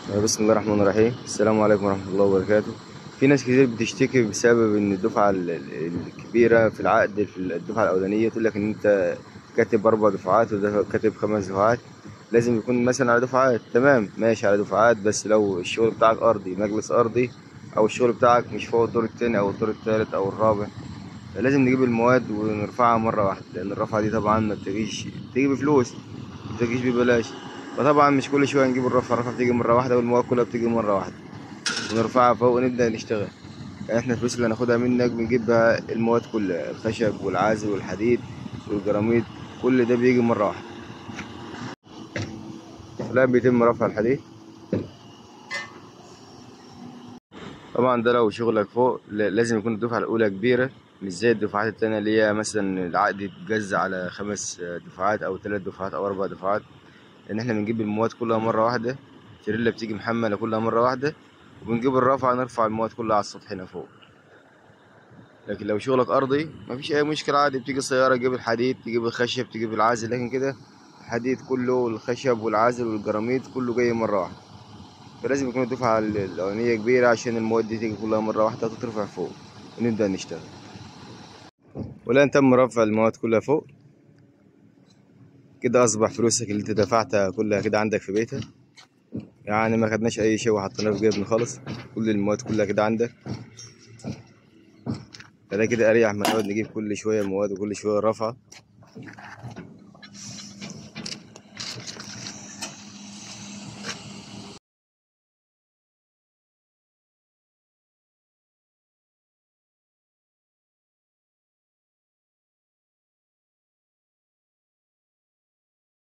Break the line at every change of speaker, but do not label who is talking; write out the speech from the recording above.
بسم الله الرحمن الرحيم السلام عليكم ورحمة الله وبركاته في ناس كتير بتشتكي بسبب ان الدفعة ال- ال- الكبيرة في العقد في الدفعة الأولانية تقول لك ان انت كاتب أربع دفعات وده كاتب خمس دفعات لازم يكون مثلا على دفعات تمام ماشي على دفعات بس لو الشغل بتاعك أرضي مجلس أرضي أو الشغل بتاعك مش فوق الدور التاني أو الدور التالت أو الرابع لازم نجيب المواد ونرفعها مرة واحدة لأن الرفعة دي طبعا ما بتجيش بتيجي بفلوس ما بتجيش ببلاش فطبعا مش كل شوية نجيب الرفعة الرفعة بتيجي مرة واحدة والمواد كلها بتيجي مرة واحدة ونرفعها فوق ونبدأ نشتغل يعني احنا الفلوس اللي هناخدها منك بنجيب بها المواد كلها الخشب والعازل والحديد والجراميد كل ده بيجي مرة واحدة الآن بيتم رفع الحديد طبعا ده لو شغلك فوق ل- لازم يكون الدفعة الأولى كبيرة مش زي الدفعات التانية اللي هي مثلا العقد يتجزأ على خمس دفعات أو ثلاث دفعات أو أربع دفعات لأن احنا بنجيب المواد كلها مرة واحدة تريلا بتيجي محملة كلها مرة واحدة وبنجيب الرافعة نرفع المواد كلها على السطح هنا فوق لكن لو شغلك أرضي مفيش أي مشكلة عادي بتيجي سيارة تجيب الحديد تجيب الخشب تجيب العازل لكن كده الحديد كله والخشب والعازل والجراميد كله جاي مرة واحدة فلازم يكون الدفعة الأولانية كبيرة عشان المواد دي تيجي كلها مرة واحدة وتترفع فوق ونبدأ نشتغل والآن تم رفع المواد كلها فوق كده أصبح فلوسك اللي أنت دفعتها كلها كده عندك في بيتك يعني ما خدناش أي شيء وحطيناه في جيبنا خالص كل المواد كلها كده عندك فده كده أريح ما نقعد نجيب كل شوية مواد وكل شوية رفعة